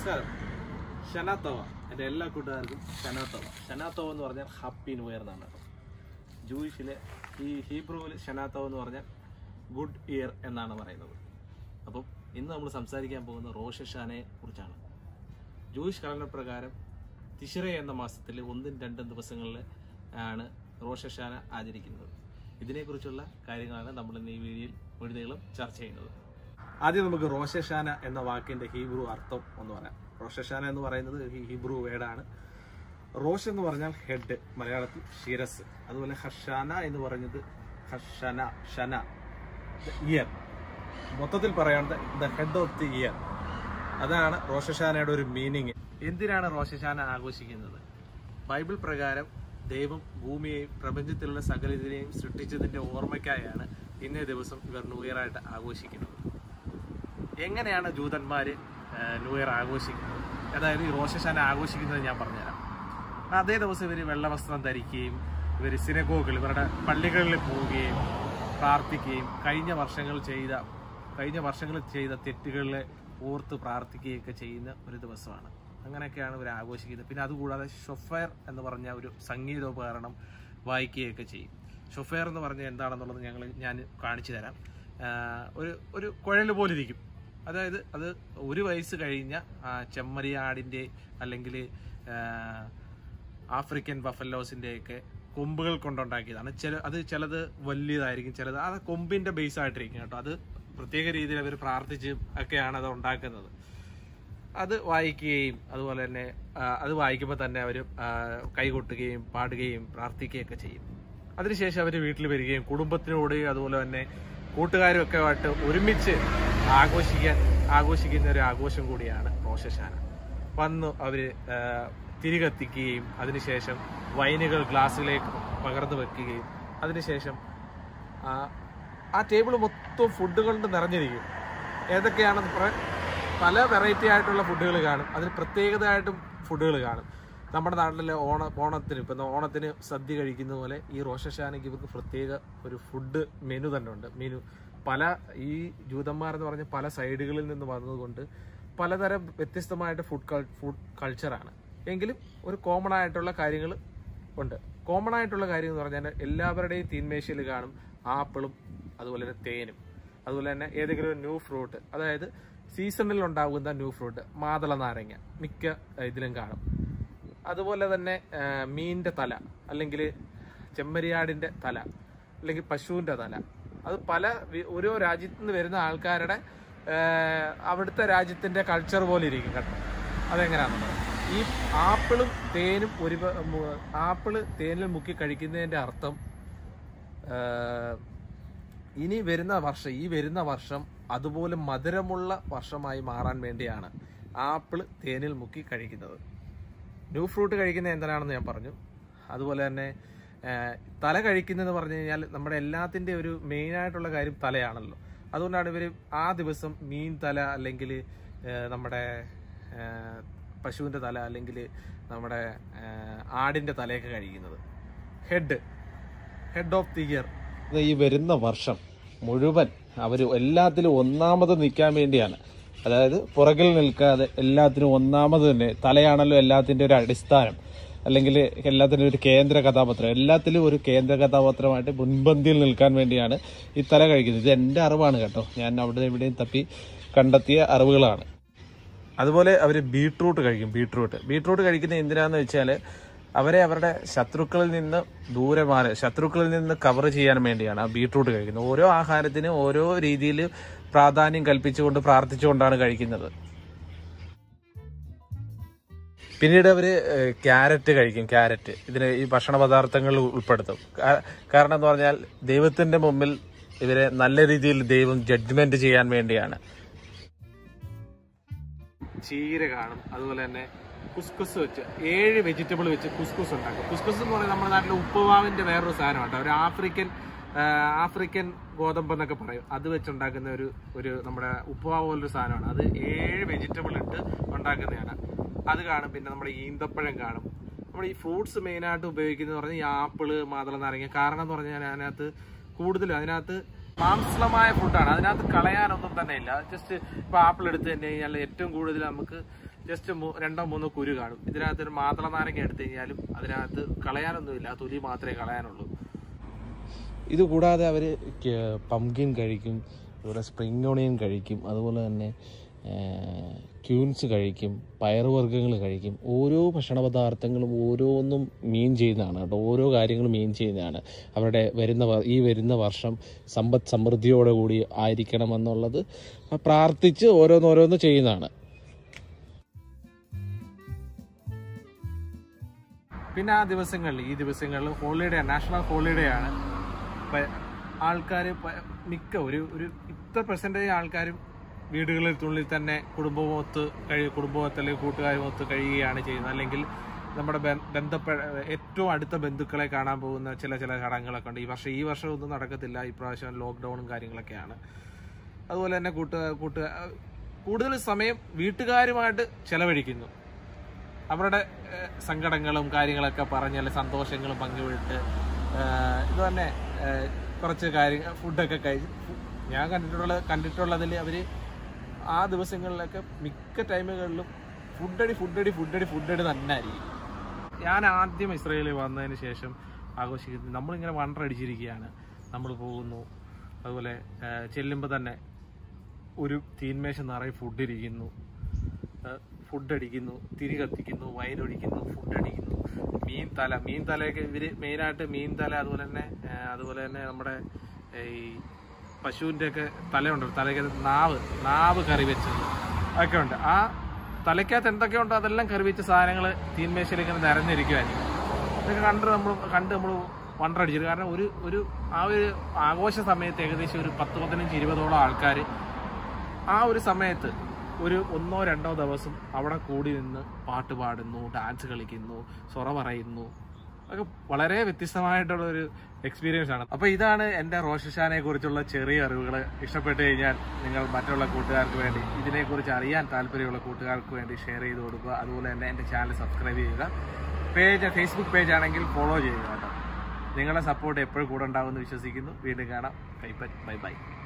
നമസ്കാരം ഷനാത്തോവ എൻ്റെ എല്ലാ കൂട്ടുകാർക്കും ഷനാത്തോവ ഷനാത്തോവ എന്ന് പറഞ്ഞാൽ ഹാപ്പി ന്യൂ ഇയർ എന്നാണ് കേട്ടോ ജൂയിഷിലെ ഈ ഹീബ്രുവിൽ ഷനാത്തോവ എന്ന് പറഞ്ഞാൽ ഗുഡ് ഇയർ എന്നാണ് പറയുന്നത് അപ്പം ഇന്ന് നമ്മൾ സംസാരിക്കാൻ പോകുന്നത് റോഷഷാനയെ കുറിച്ചാണ് ജൂയിഷ് കലണ്ടർ പ്രകാരം തിഷിറ എന്ന മാസത്തിൽ ഒന്നും രണ്ടും ദിവസങ്ങളിൽ ആണ് റോഷഷാന ആചരിക്കുന്നത് ഇതിനെക്കുറിച്ചുള്ള കാര്യങ്ങളാണ് നമ്മൾ ഇന്ന് ഈ വീഡിയോയിൽ മുഴുതകളും ചർച്ച ചെയ്യുന്നത് ആദ്യം നമുക്ക് റോഷഷാന എന്ന വാക്കിന്റെ ഹീബ്രു അർത്ഥം ഒന്ന് പറയാം റോഷഷാന എന്ന് പറയുന്നത് ഈ ഹീബ്രു വേർഡാണ് റോഷ് എന്ന് പറഞ്ഞാൽ ഹെഡ് മലയാളത്തിൽ ശിരസ് അതുപോലെ ഹഷാന എന്ന് പറഞ്ഞത് ഹഷന ഷന ഇയർ മൊത്തത്തിൽ പറയുന്നത് the head of the year അതാണ് റോഷഷാനയുടെ ഒരു മീനിങ് എന്തിനാണ് റോഷഷാന ആഘോഷിക്കുന്നത് ബൈബിൾ പ്രകാരം ദൈവം ഭൂമിയെയും പ്രപഞ്ചത്തിലുള്ള സകലതിനെയും സൃഷ്ടിച്ചതിന്റെ ഓർമ്മയ്ക്കായാണ് ഇന്നേ ദിവസം ഇവർ ന്യൂ ഇയർ ആയിട്ട് ആഘോഷിക്കുന്നത് എങ്ങനെയാണ് ജൂതന്മാര് ആ, ന്യൂ ഇയർ ആഘോഷിക്കുന്നത് അതായത് ഈ റോഷഷാന ആഘോഷിക്കുന്നത് ഞാൻ പറഞ്ഞുതരാം അതേ ദിവസം ഇവർ വെള്ളവസ്ത്രം ധരിക്കുകയും ഇവർ സിനഗോഗിൽ ഇവരുടെ പള്ളികളിൽ പോവുകയും പ്രാർത്ഥിക്കുകയും കഴിഞ്ഞ വർഷങ്ങൾ ചെയ്ത കഴിഞ്ഞ വർഷങ്ങളിൽ ചെയ്ത തെറ്റുകളിൽ ഓർത്ത് പ്രാർത്ഥിക്കുകയൊക്കെ ചെയ്യുന്ന ഒരു ദിവസമാണ് അങ്ങനെയൊക്കെയാണ് ഇവർ ആഘോഷിക്കുന്നത് പിന്നെ അതുകൂടാതെ ഷൊഫയർ എന്ന് പറഞ്ഞ ഒരു സംഗീതോപകരണം വായിക്കുകയൊക്കെ ചെയ്യും ഷൊഫയർ എന്ന് പറഞ്ഞാൽ എന്താണെന്നുള്ളത് ഞങ്ങൾ ഞാൻ കാണിച്ചു തരാം ആഹ് ഒരു ഒരു കുഴൽ പോലെ ഇരിക്കും അതായത് അത് ഒരു വയസ്സ് കഴിഞ്ഞ ആ, ചെമ്മരിയാടിൻ്റെ അല്ലെങ്കിൽ ആഫ്രിക്കൻ ബഫല്ലോസിൻ്റെ ഒക്കെ കൊമ്പുകൾ കൊണ്ടുണ്ടാക്കിയതാണ് ചില അത് ചിലത് വലിയതായിരിക്കും ചിലത് അത് കൊമ്പിന്റെ ബേസ് ആയിട്ടിരിക്കും കേട്ടോ അത് പ്രത്യേക രീതിയിൽ അവർ പ്രാർത്ഥിച്ച് ഒക്കെയാണ് അത് ഉണ്ടാക്കുന്നത് അത് വായിക്കുകയും അതുപോലെ തന്നെ ആ, അത് വായിക്കുമ്പോൾ തന്നെ അവർ കൈകൊട്ടുകയും പാടുകയും പ്രാർത്ഥിക്കുകയൊക്കെ ചെയ്യും അതിനുശേഷം അവർ വീട്ടിൽ വരികയും കുടുംബത്തിനോട് അതുപോലെ തന്നെ കൂട്ടുകാരും ഒക്കെ ആയിട്ട് ഒരുമിച്ച് ആഘോഷിക്കാൻ ആഘോഷിക്കുന്ന ഒരു ആഘോഷം കൂടിയാണ് റോഷശാന വന്ന് അവർ തിരികത്തിക്കുകയും അതിനുശേഷം വൈനുകൾ ഗ്ലാസ്സിലേക്ക് പകർന്നു വെക്കുകയും അതിനുശേഷം ആ, ആ ടേബിൾ മൊത്തം ഫുഡ് കൊണ്ട് നിറഞ്ഞിരിക്കും ഏതൊക്കെയാണെന്ന് പറയാൻ പല വെറൈറ്റി ആയിട്ടുള്ള ഫുഡുകൾ കാണും അതിന് പ്രത്യേകതയായിട്ടും ഫുഡുകൾ കാണും നമ്മുടെ നാട്ടിലെ ഓണ ഓണത്തിന് ഇപ്പം ഓണത്തിന് സദ്യ കഴിക്കുന്ന പോലെ ഈ റോഷശാനയ്ക്ക് ഇവർക്ക് പ്രത്യേക ഒരു ഫുഡ് മെനു തന്നെ ഉണ്ട് മെനു പല ഈ ജൂതന്മാർ എന്ന് പറഞ്ഞ പല സൈഡുകളിൽ നിന്ന് വന്നതുകൊണ്ട് പലതരം വ്യത്യസ്തമായിട്ട് ഫുഡ് ഫുഡ് കൾച്ചറാണ് എങ്കിലും ഒരു കോമൺ ആയിട്ടുള്ള കാര്യങ്ങൾ ഉണ്ട് കോമൺ ആയിട്ടുള്ള കാര്യം എന്ന് പറഞ്ഞാൽ എല്ലാവരുടെയും തീന്മേശയിൽ കാണും ആപ്പിളും അതുപോലെ തന്നെ തേനും അതുപോലെ തന്നെ ഏതെങ്കിലും ഒരു ന്യൂ ഫ്രൂട്ട് അതായത് സീസണിൽ ഉണ്ടാകുന്ന ന്യൂ ഫ്രൂട്ട് മാതള നാരങ്ങ മിക്ക ഏഹ്, ഇതിലും കാണും അതുപോലെ തന്നെ ഏഹ്, മീനിന്റെ തല അല്ലെങ്കിൽ ചെമ്മരിയാടിന്റെ തല അല്ലെങ്കിൽ പശുവിന്റെ തല അത് പല വി- ഓരോ രാജ്യത്തു നിന്ന് വരുന്ന ആൾക്കാരുടെ ഏഹ്, അവിടുത്തെ രാജ്യത്തിന്റെ കൾച്ചർ പോലെ ഇരിക്കും കേട്ടോ അതെങ്ങനെയാണെന്ന് ഈ ആപ്പിളും തേനും ഒരു പ- മു- ആപ്പിള് തേനിൽ മുക്കി കഴിക്കുന്നതിന്റെ അർത്ഥം ഏഹ്, ഇനി വരുന്ന വർഷം ഈ വരുന്ന വർഷം അതുപോലെ മധുരമുള്ള വർഷമായി മാറാൻ വേണ്ടിയാണ് ആപ്പിള് തേനിൽ മുക്കി കഴിക്കുന്നത് ന്യൂ ഫ്രൂട്ട് കഴിക്കുന്നത് എന്തിനാണെന്ന് ഞാൻ പറഞ്ഞു അതുപോലെ തന്നെ ഏഹ്, തല കഴിക്കുന്നതെന്ന് പറഞ്ഞു കഴിഞ്ഞാൽ നമ്മുടെ എല്ലാത്തിൻ്റെ ഒരു മെയിൻ ആയിട്ടുള്ള കാര്യം തലയാണല്ലോ അതുകൊണ്ടാണ് ഇവർ ആ ദിവസം മീൻ തല അല്ലെങ്കിൽ ഏഹ്, നമ്മുടെ ഏഹ്, പശുവിൻ്റെ തല അല്ലെങ്കിൽ നമ്മുടെ ഏഹ്, ആടിൻ്റെ തലയൊക്കെ കഴിക്കുന്നത് head head of the year ഈ വരുന്ന വർഷം മുഴുവൻ അവർ എല്ലാത്തിലും ഒന്നാമത് നിൽക്കാൻ വേണ്ടിയാണ് അതായത് പുറകിൽ നിൽക്കാതെ എല്ലാത്തിനും ഒന്നാമത് തന്നെ തലയാണല്ലോ എല്ലാത്തിൻ്റെ ഒരു അടിസ്ഥാനം അല്ലെങ്കിൽ എല്ലാത്തിനും ഒരു കേന്ദ്ര കഥാപാത്രം എല്ലാത്തിലും ഒരു കേന്ദ്ര കഥാപാത്രമായിട്ട് മുൻപന്തിയിൽ നിൽക്കാൻ വേണ്ടിയാണ് ഈ തല കഴിക്കുന്നത് ഇത് എൻ്റെ അറിവാണ് കേട്ടോ ഞാൻ അവിടെ ഇവിടെയും തപ്പി കണ്ടെത്തിയ അറിവുകളാണ് അതുപോലെ അവർ ബീട്രൂട്ട് കഴിക്കും ബീട്രൂട്ട് ബീട്രൂട്ട് കഴിക്കുന്നത് എന്തിനാന്ന് വെച്ചാൽ അവരെ അവരുടെ ശത്രുക്കളിൽ നിന്ന് ദൂരെ മാറി ശത്രുക്കളിൽ നിന്ന് കവർ ചെയ്യാൻ വേണ്ടിയാണ് ആ ബീട്രൂട്ട് കഴിക്കുന്നത് ഓരോ ആഹാരത്തിനും ഓരോ രീതിയിൽ പ്രാധാന്യം കൽപ്പിച്ചുകൊണ്ട് പ്രാർത്ഥിച്ചുകൊണ്ടാണ് കഴിക്കുന്നത് പിന്നീട് അവര് ഏഹ്, ക്യാരറ്റ് കഴിക്കും ക്യാരറ്റ് ഇതിന് ഈ ഭക്ഷണ പദാർത്ഥങ്ങളിൽ ഉൾപ്പെടുത്തും കാ- കാരണം എന്ന് പറഞ്ഞാൽ ദൈവത്തിന്റെ മുമ്പിൽ ഇവരെ നല്ല രീതിയിൽ ദൈവം ജഡ്ജ്മെന്റ് ചെയ്യാൻ വേണ്ടിയാണ് ചീര കാണും അതുപോലെ തന്നെ കുസ്കുസ് വെച്ച് ഏഴ് വെജിറ്റബിൾ വെച്ച് കുസ്കുസ് ഉണ്ടാക്കും കുസ്കുസ് എന്ന് പറയുന്നത് നമ്മുടെ നാട്ടിലെ ഉപ്പുമാവിന്റെ വേറൊരു സാധനമാണ് ഒരു ആഫ്രിക്കൻ ആ, ആഫ്രിക്കൻ ഗോതമ്പ് എന്നൊക്കെ പറയും അത് വെച്ചുണ്ടാക്കുന്ന ഒരു ഒരു നമ്മുടെ ഉപ്പുമാവ് പോലൊരു സാധനമാണ് അത് ഏഴ് വെജിറ്റബിൾ ഇട്ട് ഉണ്ടാക്കുന്നതാണ് അത് കാണും പിന്നെ നമ്മുടെ ഈന്തപ്പഴം കാണും നമ്മൾ ഈ ഫ്രൂട്ട്സ് മെയിനായിട്ട് ഉപയോഗിക്കുന്നത് പറഞ്ഞാൽ ഈ ആപ്പിള് മാതള നാരങ്ങ കാരണം എന്ന് പറഞ്ഞാൽ അതിനകത്ത് കൂടുതലും അതിനകത്ത് മാംസളമായ ഫുഡാണ് അതിനകത്ത് കളയാനൊന്നും തന്നെ ഇല്ല ജസ്റ്റ് ഇപ്പൊ ആപ്പിൾ എടുത്ത് തന്നെ കഴിഞ്ഞാൽ ഏറ്റവും കൂടുതൽ നമുക്ക് ജസ്റ്റ് രണ്ടോ മൂന്നോ കുരു കാണും ഇതിനകത്ത് ഒരു മാതള നാരങ്ങ എടുത്തു കഴിഞ്ഞാലും അതിനകത്ത് കളയാനൊന്നുമില്ല ആ തൊലി മാത്രമേ കളയാനുള്ളൂ ഇത് കൂടാതെ അവർ പംകിൻ കഴിക്കും അതുപോലെ സ്പ്രിംഗ് ഓണിയൻ കഴിക്കും അതുപോലെ തന്നെ ക്യൂൻസ് കഴിക്കും പയറുവർഗ്ഗങ്ങൾ കഴിക്കും ഓരോ ഭക്ഷണ പദാർത്ഥങ്ങളും ഓരോന്നും മീൻ ചെയ്യുന്നതാണ് കേട്ടോ ഓരോ കാര്യങ്ങളും മീൻ ചെയ്യുന്നതാണ് അവരുടെ വരുന്ന വ- ഈ വരുന്ന വർഷം സമ്പദ് സമൃദ്ധിയോടെ കൂടി ആയിരിക്കണമെന്നുള്ളത് പ്രാർത്ഥിച്ച് ഓരോന്നോരോന്ന് ചെയ്യുന്നതാണ് പിന്നെ ആ ദിവസങ്ങളിൽ ഈ ദിവസങ്ങളിൽ ഹോളിഡേ നാഷണൽ ഹോളിഡേ ആണ് ആൾക്കാർ മിക്ക ഒരു ഒരു ഇത്ര പെർസെൻറ്റേജ് ആൾക്കാരും വീടുകളിൽ തുള്ളിൽ തന്നെ കുടുംബമൊത്ത് കഴി കുടുംബമൊത്ത് അല്ലെങ്കിൽ കൂട്ടുകാരുമൊത്ത് കഴിയുകയാണ് ചെയ്യുന്നത് അല്ലെങ്കിൽ നമ്മുടെ ബ- ബന്ധപ്പെ ഏറ്റവും അടുത്ത ബന്ധുക്കളെ കാണാൻ പോകുന്ന ചില ചില ചടങ്ങുകളൊക്കെ ഉണ്ട് ഈ വർഷം ഈ വർഷം ഒന്നും നടക്കത്തില്ല ഇപ്രാവശ്യം ലോക്ക്ഡൗണും കാര്യങ്ങളൊക്കെയാണ് അതുപോലെ തന്നെ കൂട്ടു കൂട്ടു കൂടുതൽ സമയം വീട്ടുകാരുമായിട്ട് ചെലവഴിക്കുന്നു അവരുടെ ഏഹ്, സങ്കടങ്ങളും കാര്യങ്ങളൊക്കെ പറഞ്ഞ് അല്ലെ സന്തോഷങ്ങളും പങ്കുവിട്ട് ഏഹ്, ഇത് തന്നെ ഏഹ്, കുറച്ച് കാര്യങ്ങൾ ഫുഡൊക്കെ കഴിച്ച് ഞാൻ കണ്ടിട്ടുള്ള കണ്ടിട്ടുള്ളതിൽ അവർ ആ ദിവസങ്ങളിലൊക്കെ മിക്ക ടൈമുകളിലും ഫുഡടി ഫുഡടി ഫുഡടി ഫുഡടി തന്നെ ആയിരിക്കും ഞാൻ ആദ്യം ഇസ്രയേലിൽ വന്നതിന് ശേഷം ആഘോഷിക്കുന്നത് നമ്മളിങ്ങനെ വണ്ടർ അടിച്ചിരിക്കുകയാണ് നമ്മൾ പോകുന്നു അതുപോലെ ചെല്ലുമ്പോൾ തന്നെ ഒരു തീന്മേശ നിറയെ ഫുഡ് ഇരിക്കുന്നു ഫുഡ് അടിക്കുന്നു തിരി കത്തിക്കുന്നു വൈൻ ഒഴിക്കുന്നു ഫുഡ് അടിക്കുന്നു മീൻ തല മീൻ തലയൊക്കെ ഇവര് മെയിനായിട്ട് മീൻ തല അതുപോലെ തന്നെ ആ, അതുപോലെ തന്നെ നമ്മുടെ ഈ പശുവിൻ്റെ ഒക്കെ തലയുണ്ട് തലയ്ക്കകത്ത് നാവ് നാവ് കറി വെച്ചത് ഒക്കെ ഉണ്ട് ആ തലയ്ക്കകത്ത് എന്തൊക്കെയുണ്ടോ അതെല്ലാം കറി വെച്ച സാധനങ്ങൾ തീന്മേശയിൽ ഇങ്ങനെ നിരന്നിരിക്കുമായിരിക്കും ഇതൊക്കെ കണ്ട് നമ്മൾ കണ്ട് നമ്മൾ വണ്ടടിച്ചത് കാരണം ഒരു ഒരു ആ ഒരു ആഘോഷ സമയത്ത് ഏകദേശം ഒരു പത്ത് പതിനഞ്ച് ഇരുപതോളം ആൾക്കാർ ആ ഒരു സമയത്ത് ഒരു ഒന്നോ രണ്ടോ ദിവസം അവിടെ കൂടി നിന്ന് പാട്ട് പാടുന്നു ഡാൻസ് കളിക്കുന്നു സൊറ പറയുന്നു ഒക്കെ വളരെ വ്യത്യസ്തമായിട്ടുള്ള ഒരു എക്സ്പീരിയൻസ് ആണ് അപ്പൊ ഇതാണ് എന്റെ റോഷഷാനെ കുറിച്ചുള്ള ചെറിയ അറിവുകൾ ഇഷ്ടപ്പെട്ടു കഴിഞ്ഞാൽ നിങ്ങൾ മറ്റുള്ള കൂട്ടുകാർക്ക് വേണ്ടി ഇതിനെക്കുറിച്ച് അറിയാൻ താല്പര്യമുള്ള കൂട്ടുകാർക്ക് വേണ്ടി ഷെയർ ചെയ്ത് കൊടുക്കുക അതുപോലെ തന്നെ എന്റെ ചാനൽ സബ്സ്ക്രൈബ് ചെയ്യുക പേജ് ഫേസ്ബുക്ക് പേജ് ആണെങ്കിൽ ഫോളോ ചെയ്യുക കേട്ടോ നിങ്ങളെ സപ്പോർട്ട് എപ്പോഴും കൂടെ ഉണ്ടാവുമെന്ന് വിശ്വസിക്കുന്നു വീണ്ടും കാണാം കൈപ്പറ്റ് ബൈ ബൈ